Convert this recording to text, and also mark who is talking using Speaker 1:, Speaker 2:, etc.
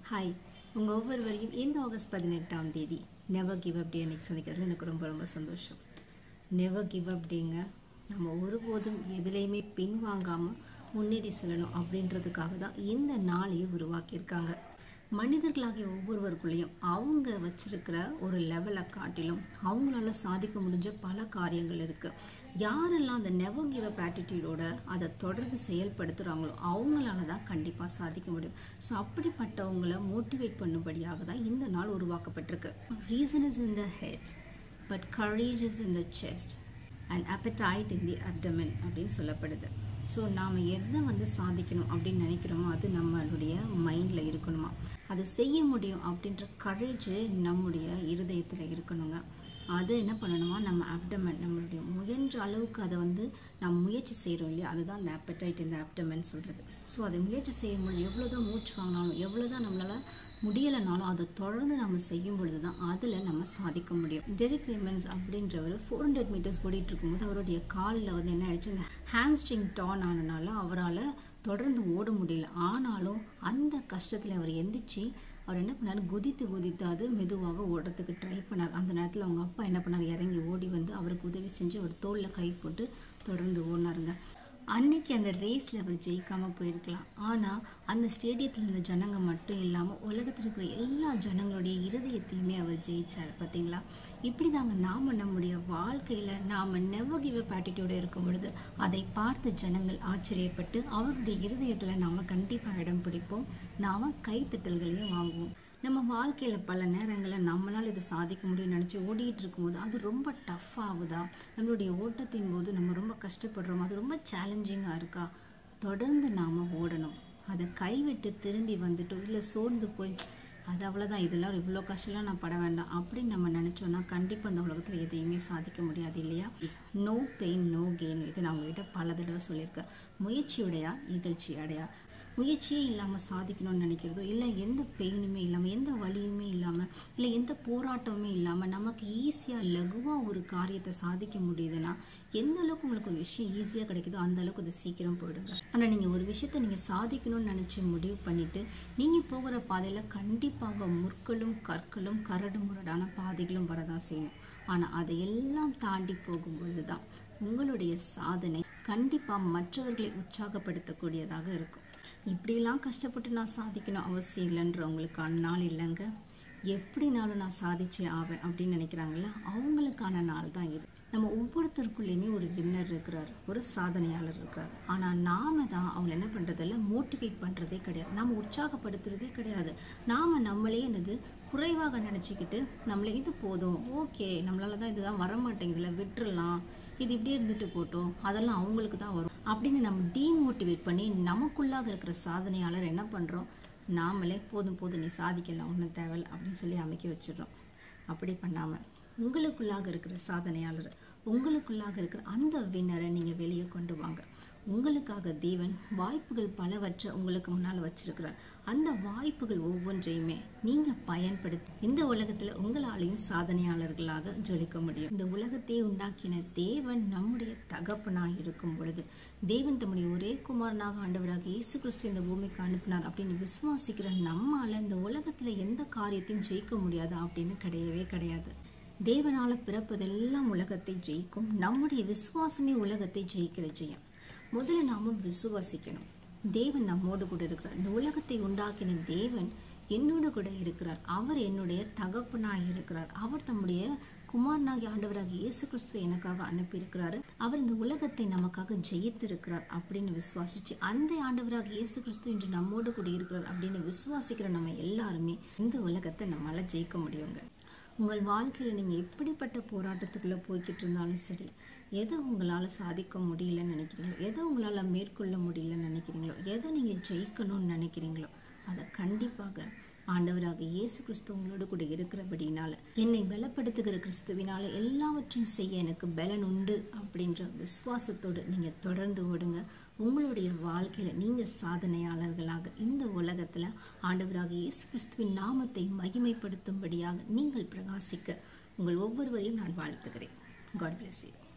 Speaker 1: hi உங்கள் ஒவ்வொருவரையும் இந்த ஆகஸ்ட் பதினெட்டாம் தேதி நெவர் கிவ் அப் டே அன்னைக்கு சந்திக்கிறதுல எனக்கு ரொம்ப ரொம்ப சந்தோஷம் நெவர் கிவ் அப் டேங்க நம்ம ஒருபோதும் எதுலேயுமே பின்வாங்காமல் முன்னேறி செல்லணும் அப்படின்றதுக்காக தான் இந்த நாளையை உருவாக்கியிருக்காங்க மனிதர்களாகிய ஒவ்வொருவருக்குள்ளேயும் அவங்க வச்சிருக்கிற ஒரு லெவலை காட்டிலும் அவங்களால சாதிக்க முடிஞ்ச பல காரியங்கள் இருக்குது யாரெல்லாம் அந்த நெவர் கிவ் அப் ஆட்டிடியூடோட அதை தொடர்ந்து செயல்படுத்துகிறாங்களோ அவங்களால தான் கண்டிப்பாக சாதிக்க முடியும் ஸோ அப்படிப்பட்டவங்கள மோட்டிவேட் பண்ணும்படியாக தான் இந்த நாள் உருவாக்கப்பட்டிருக்கு reason is in the head but courage is in the chest and appetite in the abdomen அப்படின்னு சொல்லப்படுது ஸோ நாம் எதை வந்து சாதிக்கணும் அப்படின்னு நினைக்கிறோமோ அது நம்மளுடைய மைண்டில் இருக்கணுமா அதை செய்ய முடியும் அப்படின்ற கரேஜ் நம்முடைய இருதயத்தில் இருக்கணுங்க அது என்ன பண்ணணுமா நம்ம அப்டமன் நம்மளுடைய முயன்ற அளவுக்கு அதை வந்து நம்ம முயற்சி செய்கிறோம் இல்லையா அதுதான் அந்த appetite இந்த abdomen சொல்கிறது ஸோ அதை முயற்சி செய்யும்போது எவ்வளோ தான் மூச்சு வாங்கினாலும் எவ்வளோ தான் நம்மளால் முடியலைனாலும் அதை தொடர்ந்து நம்ம செய்யும் பொழுது தான் அதில் நம்ம சாதிக்க முடியும் டெரிக் ரிமன்ஸ் அப்படின்றவர் ஃபோர் ஹண்ட்ரட் மீட்டர்ஸ் ஓடிட்டு இருக்கும்போது அவருடைய காலில் வந்து என்ன ஆயிடுச்சு இந்த ஹேம்ஸ்ட்ரிங் டான் ஆனனால அவரால் தொடர்ந்து ஓட முடியல ஆனாலும் அந்த கஷ்டத்தில் அவர் எந்திரிச்சு அவர் என்ன பண்ணார் குதித்து குதித்து அது மெதுவாக ஓடுறதுக்கு ட்ரை பண்ணார் அந்த நேரத்தில் அவங்க அப்பா என்ன பண்ணார் இறங்கி ஓடி வந்து அவருக்கு உதவி செஞ்சு அவர் தோளில் கை போட்டு தொடர்ந்து ஓடினாருங்க அன்னைக்கு அந்த ரேஸில் அவர் ஜெயிக்காமல் போயிருக்கலாம் ஆனால் அந்த ஸ்டேடியத்தில் இருந்த ஜனங்க மட்டும் இல்லாமல் உலகத்தில் இருக்கிற எல்லா ஜனங்களுடைய இருதயத்தையுமே அவர் ஜெயிச்சார் பார்த்தீங்களா இப்படி தாங்க நாம் நம்முடைய வாழ்க்கையில் நாம் நெவர் கிவ் அப் ஆட்டிடியூட இருக்கும் பொழுது அதை பார்த்து ஜனங்கள் ஆச்சரியப்பட்டு அவருடைய இருதயத்தில் நாம் கண்டிப்பாக இடம் பிடிப்போம் நாம் கைத்தட்டல்களையும் வாங்குவோம் நம்ம வாழ்க்கையில் பல நேரங்களில் நம்மளால் இதை சாதிக்க முடியும்னு நினச்சி ஓடிட்டு இருக்கும்போது அது ரொம்ப டஃப் ஆகுதா நம்மளுடைய ஓட்டத்தின் போது நம்ம ரொம்ப கஷ்டப்படுறோம் அது ரொம்ப சேலஞ்சிங்காக இருக்கா தொடர்ந்து நாம் ஓடணும் அதை கைவிட்டு திரும்பி வந்துட்டோம் இல்லை சோர்ந்து போய் அது அவ்வளோதான் இதெல்லாம் இவ்வளோ கஷ்டம்லாம் நான் பட வேண்டாம் அப்படின்னு நம்ம நினச்சோன்னா கண்டிப்பாக அந்த உலகத்தில் எதையுமே சாதிக்க முடியாது இல்லையா நோ பெயின் நோ கெயின் இது நான் உங்ககிட்ட பல தடவை சொல்லியிருக்கேன் முயற்சியுடையா இகழ்ச்சி அடையா முயற்சியே இல்லாமல் சாதிக்கணும்னு நினைக்கிறதோ இல்லை எந்த பெயினுமே இல்லாமல் எந்த வலியுமே இல்லாமல் இல்லை எந்த போராட்டமுமே இல்லாமல் நமக்கு ஈஸியாக லகுவாக ஒரு காரியத்தை சாதிக்க முடியுதுன்னா எந்த அளவுக்கு உங்களுக்கு ஒரு விஷயம் ஈஸியாக கிடைக்குதோ அந்த அளவுக்கு அது சீக்கிரம் போயிடுங்க ஆனால் நீங்கள் ஒரு விஷயத்தை நீங்கள் சாதிக்கணும்னு நினச்சி முடிவு பண்ணிவிட்டு நீங்கள் போகிற பாதையில் கண்டிப்பாக முற்களும் கற்களும் கரடு முரடான பாதைகளும் வரதான் செய்யும் ஆனால் அதையெல்லாம் தாண்டி போகும்பொழுது தான் உங்களுடைய சாதனை கண்டிப்பாக மற்றவர்களை உற்சாகப்படுத்தக்கூடியதாக இருக்கும் இப்படிலாம் கஷ்டப்பட்டு நான் சாதிக்கணும் அவசியம் இல்லைன்றவங்களுக்கான நாள் இல்லைங்க எப்படினாலும் நான் சாதிச்சே ஆவேன் அப்படின்னு நினைக்கிறாங்கல்ல அவங்களுக்கான நாள் தான் இது நம்ம ஒவ்வொருத்தருக்குள்ளேயுமே ஒரு வின்னர் இருக்கிறார் ஒரு சாதனையாளர் இருக்கிறார் ஆனால் நாம தான் அவங்களை என்ன பண்ணுறதில்ல மோட்டிவேட் பண்ணுறதே கிடையாது நாம் உற்சாகப்படுத்துறதே கிடையாது நாம் நம்மளே என்னது குறைவாக நினச்சிக்கிட்டு நம்மளே இது போதும் ஓகே நம்மளால தான் இதுதான் வர மாட்டேங்குதுல விட்டுறலாம் இது இப்படியே இருந்துட்டு போட்டோம் அதெல்லாம் அவங்களுக்கு தான் வரும் அப்படின்னு நம்ம டீமோட்டிவேட் பண்ணி நமக்குள்ளாக இருக்கிற சாதனையாளர் என்ன பண்ணுறோம் நாமளே போதும் போதும் நீ சாதிக்கலாம் ஒன்றும் தேவையில்ல அப்படின்னு சொல்லி அமைக்க வச்சிடுறோம் அப்படி பண்ணாமல் உங்களுக்குள்ளாக இருக்கிற சாதனையாளர் உங்களுக்குள்ளாக இருக்கிற அந்த வின்னரை நீங்கள் வெளியே கொண்டு வாங்க உங்களுக்காக தேவன் வாய்ப்புகள் பலவற்றை உங்களுக்கு முன்னால் வச்சிருக்கிறார் அந்த வாய்ப்புகள் ஒவ்வொன்றையுமே நீங்கள் பயன்படுத்தி இந்த உலகத்தில் உங்களாலையும் சாதனையாளர்களாக ஜொலிக்க முடியும் இந்த உலகத்தை உண்டாக்கின தேவன் நம்முடைய தகப்பனாக இருக்கும் பொழுது தேவன் தம்முடைய ஒரே குமாரனாக ஆண்டவராக இயேசு கிறிஸ்து இந்த பூமிக்கு அனுப்பினார் அப்படின்னு விசுவாசிக்கிற நம்மால இந்த உலகத்தில் எந்த காரியத்தையும் ஜெயிக்க முடியாது அப்படின்னு கிடையவே கிடையாது தேவனால பிறப்பதெல்லாம் உலகத்தை ஜெயிக்கும் நம்முடைய விசுவாசமே உலகத்தை ஜெயிக்கிற ஜெயம் முதல்ல நாம விசுவாசிக்கணும் தேவன் நம்மோடு கூட இருக்கிறார் இந்த உலகத்தை உண்டாக்கின தேவன் என்னோட கூட இருக்கிறார் அவர் என்னுடைய தகப்பனாய் இருக்கிறார் அவர் தம்முடைய குமாரனாகி ஆண்டவராக இயேசு கிறிஸ்துவை எனக்காக அனுப்பியிருக்கிறாரு அவர் இந்த உலகத்தை நமக்காக ஜெயித்திருக்கிறார் அப்படின்னு விசுவாசிச்சு அந்த ஆண்டவராக இயேசு கிறிஸ்து இன்று நம்மோடு கூட இருக்கிறார் அப்படின்னு விசுவாசிக்கிற நம்ம எல்லாருமே இந்த உலகத்தை நம்மளால ஜெயிக்க முடியுங்க உங்கள் வாழ்க்கையில் நீங்கள் எப்படிப்பட்ட போராட்டத்துக்குள்ளே போய்கிட்டு இருந்தாலும் சரி எதை உங்களால் சாதிக்க முடியலன்னு நினைக்கிறீங்களோ எதை உங்களால் மேற்கொள்ள முடியலன்னு நினைக்கிறீங்களோ எதை நீங்கள் ஜெயிக்கணும்னு நினைக்கிறீங்களோ அதை கண்டிப்பாக ஆண்டவராக இயேசு கிறிஸ்து உங்களோடு கூட இருக்கிறபடினால என்னை பலப்படுத்துகிற கிறிஸ்துவினால எல்லாவற்றையும் செய்ய எனக்கு பலன் உண்டு அப்படின்ற விசுவாசத்தோடு நீங்கள் தொடர்ந்து ஓடுங்க உங்களுடைய வாழ்க்கையில் நீங்கள் சாதனையாளர்களாக இந்த உலகத்தில் ஆண்டவராக இயேசு கிறிஸ்துவின் நாமத்தை மகிமைப்படுத்தும்படியாக நீங்கள் பிரகாசிக்க உங்கள் ஒவ்வொருவரையும் நான் வாழ்த்துகிறேன் காட் பிளஸ் யூ